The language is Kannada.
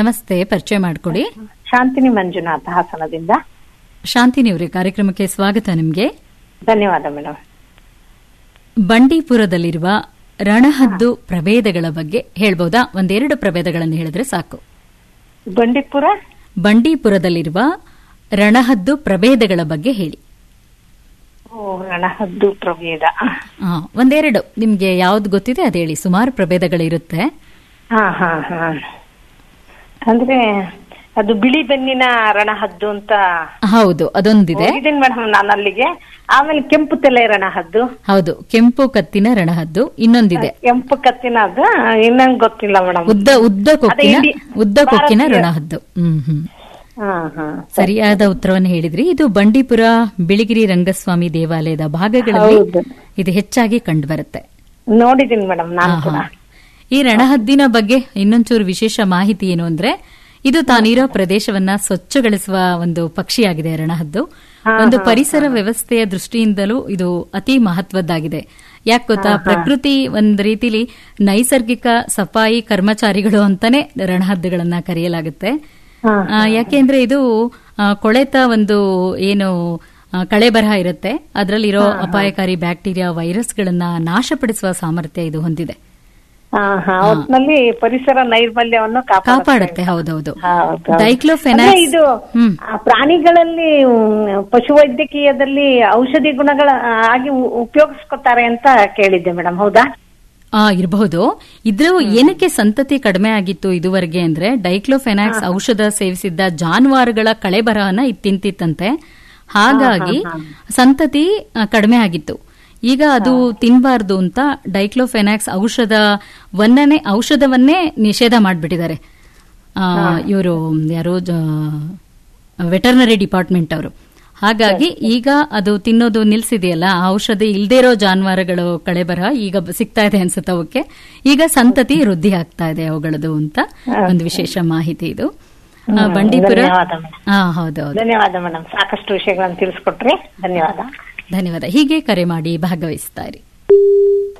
ನಮಸ್ತೆ ಪರಿಚಯ ಮಾಡಿಕೊಡಿ ಶಾಂತಿನಿ ಮಂಜುನಾಥ ಹಾಸನದಿಂದ ಶಾಂತಿನಿಯವರೇ ಕಾರ್ಯಕ್ರಮಕ್ಕೆ ಸ್ವಾಗತ ನಿಮಗೆ ಧನ್ಯವಾದ ಮೇಡಮ್ ಬಂಡೀಪುರದಲ್ಲಿರುವ ರಣಹದ್ದು ಪ್ರಭೇದಗಳ ಬಗ್ಗೆ ಹೇಳ್ಬೋದಾ ಒಂದೆರಡು ಪ್ರಭೇದಗಳನ್ನು ಹೇಳಿದ್ರೆ ಸಾಕು ಬಂಡೀಪುರ ಬಂಡೀಪುರದಲ್ಲಿರುವ ರಣಹದ್ದು ಪ್ರಭೇದಗಳ ಬಗ್ಗೆ ಹೇಳಿ ಓ ರಣಹದ್ದು ಪ್ರಭೇದ ಆ, ಒಂದೆರಡು ನಿಮ್ಗೆ ಯಾವ್ದು ಗೊತ್ತಿದೆ ಅದ್ ಹೇಳಿ ಸುಮಾರು ಪ್ರಭೇದಗಳಿರುತ್ತೆ ಹಾ ಹಾ ಹಾ ಅಂದ್ರೆ ಅದು ಬಿಳಿ ಬೆನ್ನಿನ ರಣಹದ್ದು ಅಂತ ಹೌದು ಅದೊಂದಿದೆ ಹೋಗಿದ್ದೀನಿ ಮೇಡಮ್ ನಾನು ಅಲ್ಲಿಗೆ ಆಮೇಲೆ ಕೆಂಪು ತಲೆ ರಣಹದ್ದು ಹೌದು ಕೆಂಪು ಕತ್ತಿನ ರಣಹದ್ದು ಇನ್ನೊಂದಿದೆ ಕೆಂಪು ಕತ್ತಿನ ಅದು ಇನ್ನೊಂದು ಗೊತ್ತಿಲ್ಲ ಮೇಡಮ್ ಉದ್ದ ಉದ್ದ ಕೊಕ್ಕಿನ ಅದೇ ಇಂಡಿ- ಉದ್ದ ಕೊಕ್ಕಿನ ಭಾರತೀಯ- ರಣಹದ್ದು ಹ್ಮ್ ಹ್ಮ್ ಹಾ ಹಾ ಸರಿಯಾದ ಉತ್ತರವನ್ನು ಹೇಳಿದ್ರಿ ಇದು ಬಂಡೀಪುರ ಬಿಳಿಗಿರಿ ರಂಗಸ್ವಾಮಿ ದೇವಾಲಯದ ಭಾಗಗಳಲ್ಲಿ ಹೌದು. ಇದು ಹೆಚ್ಚಾಗಿ ಕಂಡುಬರುತ್ತೆ ನೋಡಿದ್ದೀನಿ ಮೇಡಮ್ ನಾನು ಕೂಡ ಆಹಾ. ಈ ರಣಹದ್ದಿನ ಬಗ್ಗೆ ಇನ್ನೊಂಚೂರು ವಿಶೇಷ ಮಾಹಿತಿ ಏನು ಅಂದ್ರೆ ಇದು ತಾನಿರೋ ಪ್ರದೇಶವನ್ನ ಸ್ವಚ್ಛಗೊಳಿಸುವ ಒಂದು ಪಕ್ಷಿಯಾಗಿದೆ ರಣಹದ್ದು ಒಂದು ಪರಿಸರ ವ್ಯವಸ್ಥೆಯ ದೃಷ್ಟಿಯಿಂದಲೂ ಇದು ಅತಿ ಮಹತ್ವದ್ದಾಗಿದೆ ಯಾಕೆ ಗೊತ್ತಾ ಪ್ರಕೃತಿ ಒಂದ್ ರೀತಿಲಿ ನೈಸರ್ಗಿಕ ಸಫಾಯಿ ಕರ್ಮಚಾರಿಗಳು ಅಂತಾನೆ ರಣಹದ್ದುಗಳನ್ನ ಕರೆಯಲಾಗುತ್ತೆ ಹಾ, ಆ, ಯಾಕೆಂದ್ರೆ ಇದು ಆ, ಕೊಳೆತ ಒಂದು ಏನು ಆ, ಕಳೆ ಬರಹ ಇರುತ್ತೆ ಅದರಲ್ಲಿರೋ ಅಪಾಯಕಾರಿ ಬ್ಯಾಕ್ಟೀರಿಯಾ ವೈರಸ್ಗಳನ್ನ ನಾಶಪಡಿಸುವ ಸಾಮರ್ಥ್ಯ ಇದು ಹೊಂದಿದೆ ಹಾ ಹಾ ಒಟ್ನಲ್ಲಿ ಪರಿಸರ ನೈರ್ಮಲ್ಯವನ್ನು ಕಾಪಾಡುತ್ತೆ ಕಾಪಾಡುತ್ತೆ ಹೌದೌದು ಹೌದು. ಡೈಕ್ಲೋಫೆನಾಕ್ಸ್ ಅಂದ್ರೆ ಇದು ಹ್ಮ್ ಆ, ಪ್ರಾಣಿಗಳಲ್ಲಿ ಮ್, ಪಶುವೈದ್ಯಕೀಯದಲ್ಲಿ ಔಷಧಿ ಗುಣಗಳ ಆ, ಆಗಿ ಉ- ಉಪಯೋಗಿಸ್ಕೊತಾರೆ ಅಂತ ಕೇಳಿದ್ದೆ ಮೇಡಮ್ ಹೌದಾ ಆ ಇರಬಹುದು ಇದ್ರ ಏನಕ್ಕೆ ಸಂತತಿ ಕಡಿಮೆ ಆಗಿತ್ತು ಇದುವರೆಗೆ ಅಂದ್ರೆ ಡೈಕ್ಲೋಫೆನಾಕ್ಸ್ ಔಷಧ ಸೇವಿಸಿದ್ದ ಜಾನುವಾರುಗಳ ಕಳೆಬರಹನ ಇದ್ ತಿಂತಿತ್ತಂತೆ ಹಾಗಾಗಿ ಸಂತತಿ ಆ, ಕಡಿಮೆ ಆಗಿತ್ತು ಈಗ ಅದು ತಿನ್ಬಾರ್ದು ಅಂತ ಡೈಕ್ಲೋಫೆನಾಕ್ಸ್ ಔಷಧವನ್ನೇ ಔಷಧವನ್ನೇ ನಿಷೇಧ ಮಾಡಿಬಿಟ್ಟಿದ್ದಾರೆ ಇವರು ಯಾರೋ ವೆಟರ್ನರಿ ಡಿಪಾರ್ಟ್ಮೆಂಟ್ ಅವರು ಹಾಗಾಗಿ ಈಗ ಅದು ತಿನ್ನೋದು ನಿಲ್ಸಿದೆಯಲ್ಲ ಆ ಔಷಧಿ ಇಲ್ದೇ ಇರೋ ಜಾನುವಾರುಗಳು ಕಳೆಬರ ಈಗ ಬ- ಸಿಗ್ತಾ ಇದೆ ಅನ್ಸುತ್ತೆ ಅವಕ್ಕೆ ಈಗ ಸಂತತಿ ವೃದ್ಧಿ ಆಗ್ತಾ ಇದೆ ಅವುಗಳದು ಅಂತ ಒಂದು ವಿಶೇಷ ಮಾಹಿತಿ ಇದು ಆ, ಬಂಡೀಪುರ ಧನ್ಯವಾದ ಮೇಡಮ್ ಹಾ ಹೌದು ಹೌದು ಧನ್ಯವಾದ ಮೇಡಮ್ ಸಾಕಷ್ಟು ವಿಷಯಗಳನ್ನು ತಿಳಿಸ್ಕೊಟ್ರಿ ಧನ್ಯವಾದ ಧನ್ಯವಾದ ಹೀಗೆ ಕರೆ ಮಾಡಿ ಭಾಗವಹಿಸ್ತಾ ಇರಿ